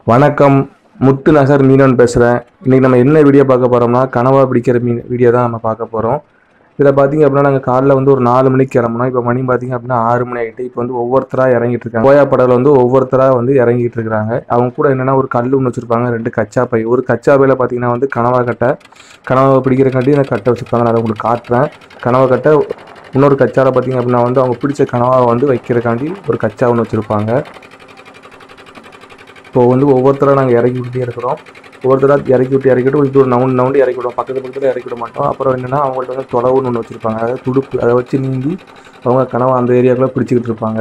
வணக்கம் முத்து நகர் மீனவன் பேசுகிறேன் இன்றைக்கி நம்ம என்ன வீடியோ பார்க்க போகிறோம்னா கனவா பிடிக்கிற மீன் வீடியோ தான் நம்ம பார்க்க போகிறோம் இதில் பார்த்தீங்க அப்படின்னா நாங்கள் காலைல வந்து ஒரு நாலு மணிக்கு கிளம்புனோம் இப்போ மணி பார்த்தீங்க அப்படின்னா ஆறு மணி ஆகிட்டு இப்போ வந்து ஒவ்வொருத்தராக இறங்கிட்டு இருக்காங்க கோயா படகுல வந்து ஒவ்வொருத்தராக வந்து இறங்கிட்டு இருக்காங்க அவங்க கூட என்னென்னா ஒரு கல் ஒன்று வச்சுருப்பாங்க ரெண்டு கச்சா பை ஒரு கச்சா பையில் பார்த்தீங்கன்னா வந்து கனவா கட்டை கனவா பிடிக்கிறக்காண்டி அந்த கட்டை வச்சுருப்பாங்க நான் அதை உங்களுக்கு காட்டுறேன் கனவா கட்டை இன்னொரு கச்சாவில் பார்த்தீங்க அப்படின்னா வந்து அவங்க பிடிச்ச கனவாவை வந்து வைக்கிறக்காண்டி ஒரு கச்சா ஒன்று வச்சுருப்பாங்க இப்போ வந்து ஒவ்வொருத்தராக நாங்கள் இறக்கி விட்டுட்டே இருக்கிறோம் ஒவ்வொருத்தராக இறக்கி விட்டு இறக்கி விட்டு இது ஒரு நவுண்டு நவுண்டு இறக்கி விடுவோம் பக்கத்து பக்கத்தில் இறக்கி விட மாட்டோம் அப்புறம் என்னென்னா அவங்கள்ட்ட வந்து தொலைவுன்னு ஒன்று வச்சுருப்பாங்க அதாவது துடுப்பு அதை வச்சு நீந்தி அவங்க கனவை அந்த ஏரியாக்குள்ளே பிடிச்சிக்கிட்டு இருப்பாங்க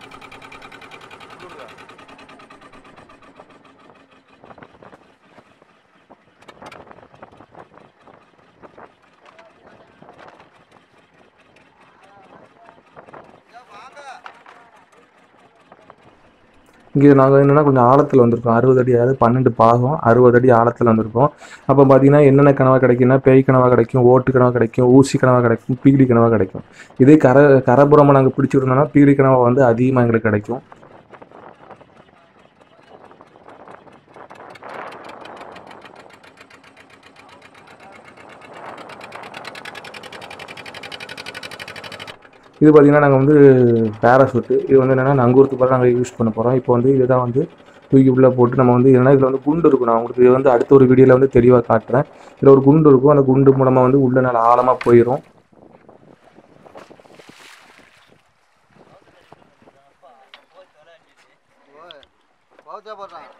இங்கே நாங்கள் என்னென்னா கொஞ்சம் ஆழத்தில் வந்திருக்கோம் அறுபது அடி அதாவது பன்னெண்டு பாகம் அறுபது அடி ஆழத்தில் வந்திருக்கோம் அப்போ பார்த்தீங்கன்னா என்னென்ன கனவா கிடைக்கும்னா பேய் கனவா கிடைக்கும் ஓட்டு கனவா கிடைக்கும் ஊசி கனவா கிடைக்கும் பீடி கனவா கிடைக்கும் இதே கரை கரைப்புறமாக நாங்கள் பிடிச்சிருந்தோம்னா பீடி கனவா வந்து அதிகமாக எங்களுக்கு கிடைக்கும் இது பார்த்திங்கன்னா நாங்கள் வந்து பேராசூட்டு இது வந்து என்னென்னா நங்கூரத்து போல நாங்கள் யூஸ் பண்ண போகிறோம் இப்போ வந்து இதுதான் வந்து தூக்கி உள்ளே போட்டு நம்ம வந்து என்னன்னா இதில் வந்து குண்டு இருக்கும் நான் உங்களுக்கு இது வந்து அடுத்த ஒரு வீடியோவில் வந்து தெளிவாக காட்டுறேன் இதில் ஒரு குண்டு இருக்கும் அந்த குண்டு மூலமாக வந்து உள்ளே நல்லா ஆழமாக போயிடும் பௌத்தா போடுறான்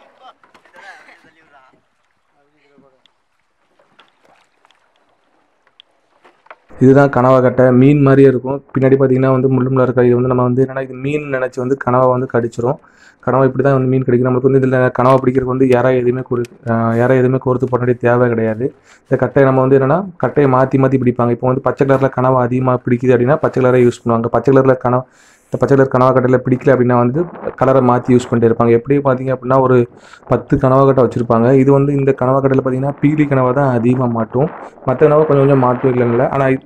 இதுதான் கனவா கட்டை மீன் மாதிரியே இருக்கும் பின்னாடி பார்த்தீங்கன்னா வந்து முள்ளுமுள்ள இருக்க இது வந்து நம்ம வந்து என்னன்னா இது மீன் நினச்சி வந்து கனவா வந்து கடிச்சிரும் கனவா இப்படி தான் வந்து மீன் கிடைக்கும் நம்மளுக்கு வந்து இதில் கனவா பிடிக்கிறதுக்கு வந்து இறை எதுவுமே கொடு இறை எதுவுமே கோர்த்து போட வேண்டிய தேவை கிடையாது இந்த கட்டையை நம்ம வந்து என்னென்னா கட்டையை மாற்றி மாற்றி பிடிப்பாங்க இப்போ வந்து பச்சை கலரில் கனவா அதிகமாக பிடிக்குது அப்படின்னா பச்சை கலரை யூஸ் பண்ணுவாங்க பச்சை கலரில் கனவா இந்த பச்சை கலர் கனவா கட்டையில் பிடிக்கல அப்படின்னா வந்து கலரை மாற்றி யூஸ் பண்ணிட்டு இருப்பாங்க எப்படி பார்த்தீங்க அப்படின்னா ஒரு பத்து கனவா கட்டை வச்சுருப்பாங்க இது வந்து இந்த கனவா கட்டையில் பார்த்தீங்கன்னா பீலி கனவா தான் அதிகமாக மாட்டும் மற்ற கனவா கொஞ்சம் கொஞ்சம் மாட்டும் இல்லைங்களா ஆனால்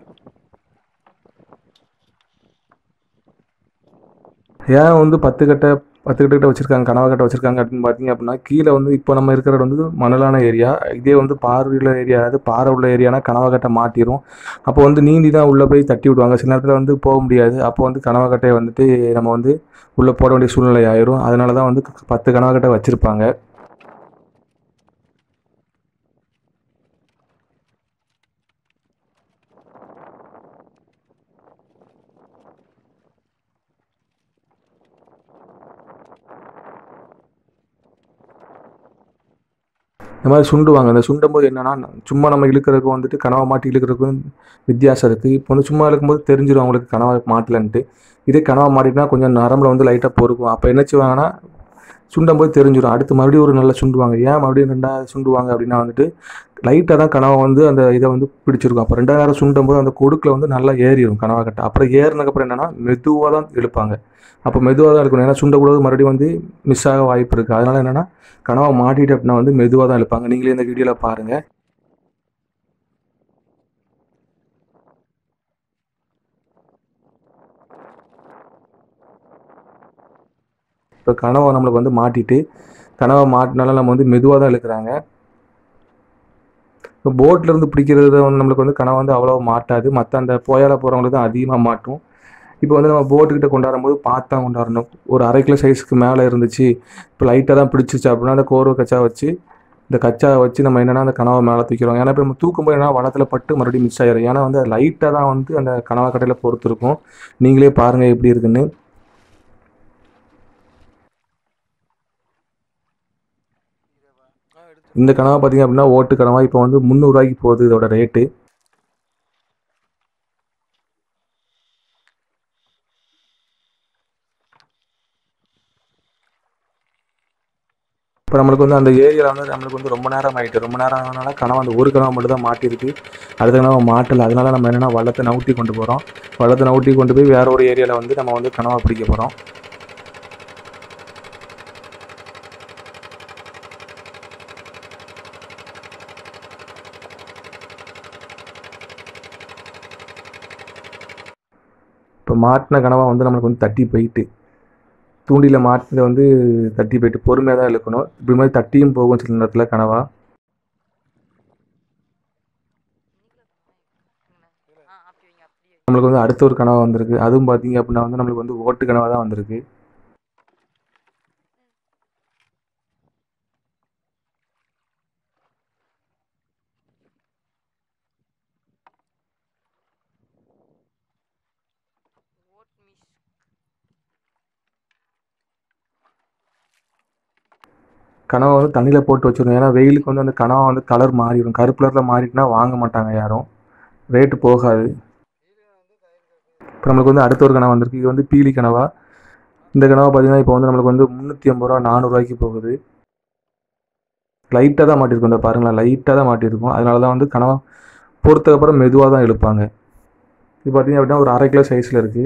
ஏன் வந்து பத்து கட்டை பத்து கட்டை வச்சுருக்காங்க கனவா கட்டை வச்சுருக்காங்க அப்படின்னு பார்த்தீங்க அப்படின்னா கீழே வந்து இப்போ நம்ம இருக்கிறது வந்து மணலான ஏரியா இதே வந்து பாறை உள்ள ஏரியா அதாவது பாறை உள்ள ஏரியானா கனவா கட்டை மாட்டிரும் அப்போ வந்து நீந்தி தான் உள்ளே போய் தட்டி விடுவாங்க சில நேரத்தில் வந்து போக முடியாது அப்போ வந்து கனவா கட்டையை வந்துட்டு நம்ம வந்து உள்ளே போட வேண்டிய சூழ்நிலை ஆயிரும் அதனால தான் வந்து பத்து கனவா கட்டை வச்சுருப்பாங்க இந்த மாதிரி சுண்டுவாங்க அந்த சுண்டும் போது என்னன்னா சும்மா நம்ம இழுக்கிறதுக்கு வந்துட்டு கனவை மாட்டி இழுக்கிறதுக்கும் வித்தியாசம் இருக்குது இப்போ வந்து சும்மா இழுக்கும்போது தெரிஞ்சிடும் அவங்களுக்கு கனவை மாட்டலன்ட்டு இதே கனவை மாட்டினா கொஞ்சம் நரம்பில் வந்து லைட்டாக பொறுக்கும் அப்போ என்ன செய்வாங்கன்னா சுண்டும் போது தெரிஞ்சிடும் அடுத்து மறுபடியும் ஒரு நல்லா சுண்டுவாங்க ஏன் மறுபடியும் ரெண்டாவது சுண்டுவாங்க அப்படின்னா வந்துட்டு லைட்டாக தான் கனவை வந்து அந்த இதை வந்து பிடிச்சிருக்கும் அப்போ ரெண்டாவது நேரம் சுண்டும் போது அந்த கொடுக்கில் வந்து நல்லா ஏறிடும் கனவா கட்டை அப்புறம் ஏறினதுக்கப்புறம் என்னென்னா மெதுவாக தான் இழுப்பாங்க அப்போ மெதுவாக தான் இருக்கணும் ஏன்னா சுண்டக்கூடாது மறுபடியும் வந்து மிஸ் ஆக வாய்ப்பு இருக்குது அதனால் என்னென்னா கனவா மாட்டிட்டு அப்படின்னா வந்து மெதுவாக தான் இழுப்பாங்க நீங்களே இந்த வீடியோவில் பாருங்கள் இப்போ கனவை நம்மளுக்கு வந்து மாட்டிட்டு கனவை மாட்டினால நம்ம வந்து மெதுவாக தான் இழுக்கிறாங்க இப்போ போட்லேருந்து பிடிக்கிறது வந்து நம்மளுக்கு வந்து கனவை வந்து அவ்வளோ மாட்டாது மற்ற அந்த போயால போகிறவங்களுக்கு தான் அதிகமாக மாட்டும் இப்போ வந்து நம்ம போட்டுக்கிட்ட கொண்டாடும் போது பார்த்து தான் கொண்டாடணும் ஒரு அரை கிலோ சைஸ்க்கு மேலே இருந்துச்சு இப்போ லைட்டாக தான் பிடிச்சிச்சு அப்படின்னா அந்த கோர்வை கச்சா வச்சு இந்த கச்சா வச்சு நம்ம என்னென்னா அந்த கனவை மேலே தூக்கிறோம் ஏன்னா இப்போ நம்ம தூக்கும்போது என்ன வளத்தில் பட்டு மறுபடியும் மிஸ் ஆயிடும் ஏன்னா வந்து லைட்டாக தான் வந்து அந்த கனவா கட்டையில் பொறுத்து இருக்கும் நீங்களே பாருங்கள் எப்படி இருக்குன்னு இந்த கனவா பார்த்தீங்க அப்படின்னா ஓட்டு கனவா இப்போ வந்து முந்நூறுரூவாய்க்கு போகுது இதோட ரேட்டு இப்போ நம்மளுக்கு வந்து அந்த ஏரியாவில் வந்து நம்மளுக்கு வந்து ரொம்ப நேரம் ஆகிட்டு ரொம்ப நேரம் ஆனதுனால கனவு அந்த ஒரு கனவு மட்டும் தான் மாட்டிருக்கு அடுத்த கனவை மாட்டலை அதனால நம்ம என்னென்னா வள்ளத்தை நவுட்டி கொண்டு போகிறோம் வள்ளத்தை நவுட்டி கொண்டு போய் வேற ஒரு ஏரியாவில் வந்து நம்ம வந்து கனவை பிடிக்க போகிறோம் இப்போ மாட்டின கனவா வந்து நம்மளுக்கு வந்து தட்டி போயிட்டு தூண்டியில் மாட்டினதை வந்து தட்டி போயிட்டு பொறுமையாக தான் இழுக்கணும் இப்படி மாதிரி தட்டியும் போகும் சில நேரத்தில் கனவா ஆ அப்படி வைங்க அப்படியே வைங்க. நம்மளுக்கு வந்து அடுத்த ஒரு கனவா வந்திருக்கு அதுவும் பார்த்தீங்க அப்படின்னா வந்து நம்மளுக்கு வந்து ஓட்டு கனவா தான் வந்திருக்கு ஓட் மிஸ் கனவை வந்து தண்ணியில் போட்டு வச்சிருந்தோம் ஏன்னா வெயிலுக்கு வந்து அந்த கனவா வந்து கலர் மாறிடும் கருப்பு கலரில் மாறிட்டுனா வாங்க மாட்டாங்க யாரும் ரேட்டு போகாது இப்போ நம்மளுக்கு வந்து அடுத்த ஒரு கனவா வந்திருக்கு இது வந்து பீலி கனவா இந்த கனவா பார்த்தீங்கன்னா இப்போ வந்து நம்மளுக்கு வந்து முந்நூற்றி ஐம்பது ரூபா நானூறுரூவாய்க்கு போகுது லைட்டாக தான் மாட்டிருக்கும் இந்த பாருங்களேன் லைட்டாக தான் மாட்டிருக்கும் அதனால தான் வந்து கனவா பொறுத்தக்கப்புறம் மெதுவாக தான் இழுப்பாங்க இது பார்த்தீங்க அப்படின்னா ஒரு அரை கிலோ சைஸில் இருக்குது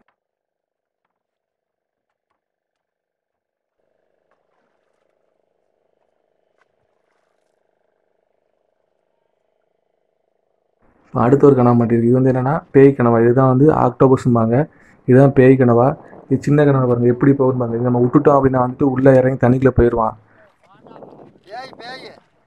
அடுத்த ஒரு கனவா மாட்டிருக்கு இது வந்து என்னென்னா பேய் கனவா இதுதான் வந்து ஆக்டோபஸ்ம்பாங்க இதுதான் பேய் கனவா இது சின்ன கனவா பாருங்க எப்படி போகுதுன்னு பாருங்க இது நம்ம விட்டுட்டோம் அப்படின்னா வந்துட்டு உள்ளே இறங்கி தண்ணிக்குள்ளே போயிடுவான் பேய் பேய்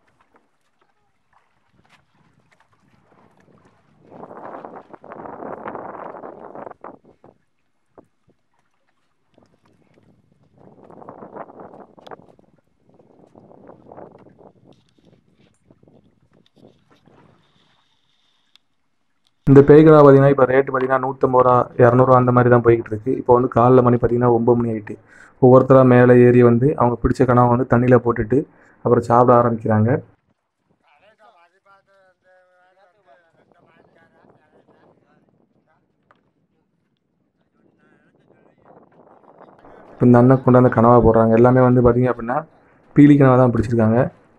இந்த பேய் கனவா பார்த்தீங்கன்னா இப்போ ரேட்டு பார்த்தீங்கன்னா நூற்றம்பது ரூபா இரநூறுவா அந்த மாதிரி தான் போய்கிட்டு இருக்கு இப்போ வந்து காலைல மணி பார்த்தீங்கன்னா ஒம்பது மணி ஆகிட்டு ஒவ்வொருத்தராக மேலே ஏறி வந்து அவங்க பிடிச்ச கனவை வந்து தண்ணியில் போட்டுட்டு அப்புறம் சாப்பிட ஆரம்பிக்கிறாங்க இப்போ இந்த அண்ணன் கொண்டாந்து கனவா போடுறாங்க எல்லாமே வந்து பார்த்தீங்க அப்படின்னா பீலி கனவா தான் பிடிச்சிருக்காங்க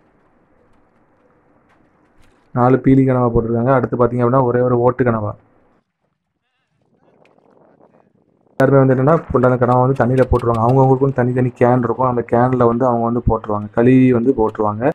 நாலு பீலி கனவா போட்டிருக்காங்க அடுத்து பார்த்தீங்க அப்படின்னா ஒரே ஒரு ஓட்டு கனவா எல்லாருமே வந்து என்னென்னா கொண்டாந்த கனவா வந்து தண்ணியில் போட்டுருவாங்க அவங்கவுங்களுக்கும் தனி தனி கேன் இருக்கும் அந்த கேனில் வந்து அவங்க வந்து போட்டுருவாங்க கழுவி வந்து போட்டுருவாங்க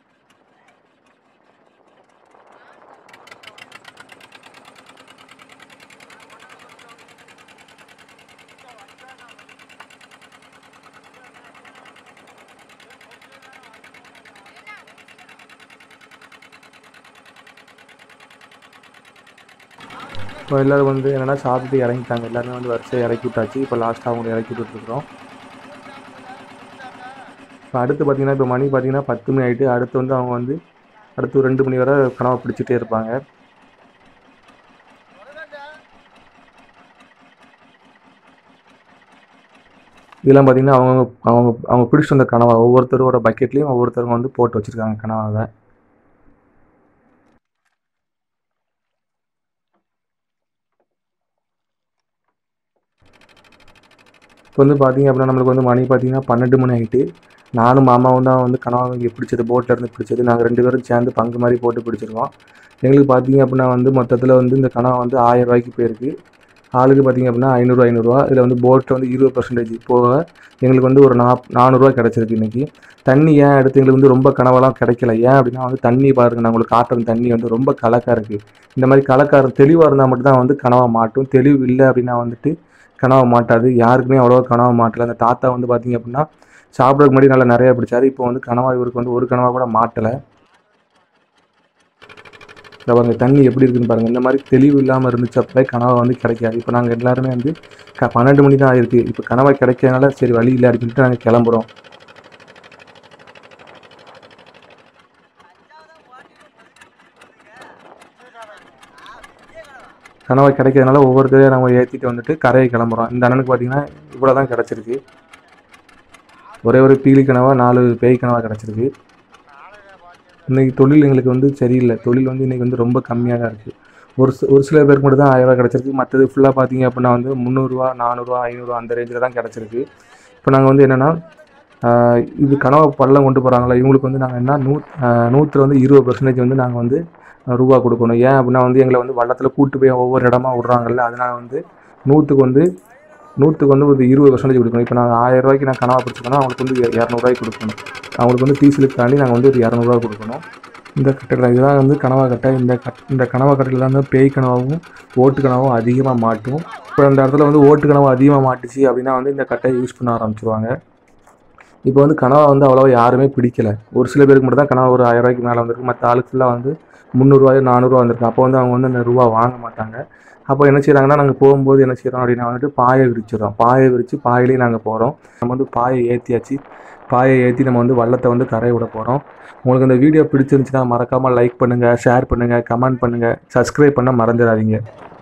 இப்போ எல்லோரும் வந்து என்னென்னா சாப்பிட்டு இறங்கிட்டாங்க எல்லாருமே வந்து வரிசையாக இறக்கி விட்டாச்சு இப்போ லாஸ்ட்டாக அவங்களை இறக்கி விட்டுருக்குறோம் இப்போ அடுத்து பார்த்தீங்கன்னா இப்போ மணி பார்த்தீங்கன்னா பத்து மணி ஆகிட்டு அடுத்து வந்து அவங்க வந்து அடுத்து ஒரு ரெண்டு மணி வரை கனவை பிடிச்சிட்டே இருப்பாங்க இதெல்லாம் பார்த்தீங்கன்னா அவங்க அவங்க அவங்க பிடிச்சிட்டு வந்த கனவா ஒவ்வொருத்தரோட பக்கெட்லேயும் ஒவ்வொருத்தருங்க வந்து போட்டு வச்சுருக்காங்க கனவாவை இப்போ வந்து பார்த்தீங்க அப்படின்னா நம்மளுக்கு வந்து மணி பார்த்தீங்கன்னா பன்னெண்டு மணி ஆகிட்டு நானும் மாமாவும் தான் வந்து கனவா இங்கே பிடிச்சது போட்டில் இருந்து பிடிச்சது நாங்கள் ரெண்டு பேரும் சேர்ந்து பங்கு மாதிரி போட்டு பிடிச்சிருக்கோம் எங்களுக்கு பார்த்தீங்க அப்படின்னா வந்து மொத்தத்தில் வந்து இந்த கனவா வந்து ஆயிரம் ரூபாய்க்கு போயிருக்கு ஆளுக்கு பார்த்தீங்க அப்படின்னா ஐநூறு ஐநூறுரூவா இதில் வந்து போட்டில் வந்து இருபது பர்சன்டேஜ் போக எங்களுக்கு வந்து ஒரு நாப் நானூறுரூவா கிடச்சிருக்கு இன்றைக்கி தண்ணி ஏன் எடுத்து எங்களுக்கு வந்து ரொம்ப கனவெல்லாம் கிடைக்கல ஏன் அப்படின்னா வந்து தண்ணி பாருங்க நான் உங்களுக்கு காட்டுற தண்ணி வந்து ரொம்ப கலக்காக இருக்குது இந்த மாதிரி கலக்கார தெளிவாக இருந்தால் மட்டும்தான் வந்து கனவா மாட்டும் தெளிவு இல்லை அப்படின்னா வந்துட்டு கனவா மாட்டாது யாருக்குமே அவ்வளோவா கனவா மாட்டல அந்த தாத்தா வந்து பார்த்தீங்க அப்படின்னா சாப்பிட்றதுக்கு முன்னாடி நல்லா நிறைய பிடிச்சாரு இப்போ வந்து கனவா இவருக்கு வந்து ஒரு கனவா கூட மாட்டலை இந்த பாருங்க தண்ணி எப்படி இருக்குன்னு பாருங்க இந்த மாதிரி தெளிவு இல்லாமல் இருந்துச்சு அப்போ கனவா வந்து கிடைக்காது இப்போ நாங்கள் எல்லாருமே வந்து க பன்னெண்டு மணி தான் ஆயிருக்கு இப்போ கனவா கிடைக்கிறதுனால சரி வழி இல்லை அப்படின்னு சொல்லிட்டு நாங்கள் கிளம்புறோம் கனவா கிடைக்கிறதுனால ஒவ்வொருத்தரையும் நம்ம ஏற்றிட்டு வந்துட்டு கரையை கிளம்புறோம் இந்த அண்ணனுக்கு பார்த்தீங்கன்னா இவ்வளோ தான் கிடச்சிருக்கு ஒரே ஒரு பீலி கனவா நாலு பேய் கனவா கிடச்சிருக்கு இன்றைக்கி தொழில் எங்களுக்கு வந்து சரியில்லை தொழில் வந்து இன்றைக்கி வந்து ரொம்ப கம்மியாக தான் இருக்குது ஒரு சி- ஒரு சில பேருக்கு மட்டும் தான் ஆயிரரூவா கிடச்சிருக்கு மற்றது ஃபுல்லாக பார்த்தீங்க அப்படின்னா வந்து முந்நூறுரூவா நானூறுரூவா ஐநூறுரூவா அந்த ரேஞ்சில் தான் கிடச்சிருக்கு இப்போ நாங்கள் வந்து என்னென்னா இது கனவா பள்ளம் கொண்டு போகிறாங்களா இவங்களுக்கு வந்து நாங்கள் என்ன நூ நூற்றில் வந்து இருபது பர்சன்டேஜ் வந்து நாங்கள் வந்து அஹ், ரூபா கொடுக்கணும் ஏன் அப்படின்னா வந்து எங்களை வந்து வள்ளத்தில் கூட்டு போய் ஒவ்வொரு இடமா விட்றாங்கல்ல அதனால் வந்து நூற்றுக்கு வந்து நூற்றுக்கு வந்து ஒரு இருபது பர்சன்டேஜ் கொடுக்கணும் இப்போ நாங்கள் ஆயிரம் ரூபாய்க்கு நான் கனவா பிடிச்சிக்கணும் அவங்களுக்கு வந்து இரநூறுவாய்க்கு கொடுக்கணும் அவங்களுக்கு வந்து டீசலுக்காண்டி நாங்கள் வந்து ஒரு இரநூறுவா கொடுக்கணும் இந்த கட்டையில் இதுதான் வந்து கனவா கட்டை இந்த கட் இந்த கனவா கட்டையில் தான் வந்து பேய் கனவாவும் ஓட்டு கனவாவும் அதிகமாக மாட்டும் இப்போ அந்த இடத்துல வந்து ஓட்டு கனவு அதிகமாக மாட்டுச்சு அப்படின்னா வந்து இந்த கட்டையை யூஸ் பண்ண ஆரம்பிச்சிருவாங்க இப்போ வந்து கனவா வந்து அவ்வளோவா யாருமே பிடிக்கல ஒரு சில பேருக்கு மட்டும் தான் கனவா ஒரு ஆயிரம் ரூபாய்க்கு மேலே வந்திருக்கு மற்ற ஆளுக்கு ஃபுல்லாக வந்து முந்நூறுரூவாயோ நானூறுரூவா வந்திருக்கு அப்போ வந்து அவங்க வந்து அந்த ரூபா வாங்க மாட்டாங்க அப்போ என்ன செய்கிறாங்கன்னா நாங்கள் போகும்போது என்ன செய்கிறோம் அப்படின்னா வந்துட்டு பாயை விரிச்சிடுறோம் பாயை விரித்து பாயிலேயே நாங்கள் போகிறோம் நம்ம வந்து பாயை ஏற்றியாச்சு பாயை ஏற்றி நம்ம வந்து வள்ளத்தை வந்து கரைய விட போகிறோம் உங்களுக்கு இந்த வீடியோ பிடிச்சிருந்துச்சுன்னா மறக்காமல் லைக் பண்ணுங்கள் ஷேர் பண்ணுங்கள் கமெண்ட் பண்ணுங்கள் சப்ஸ்கிரைப் பண்ண மறந்துடாதீங்க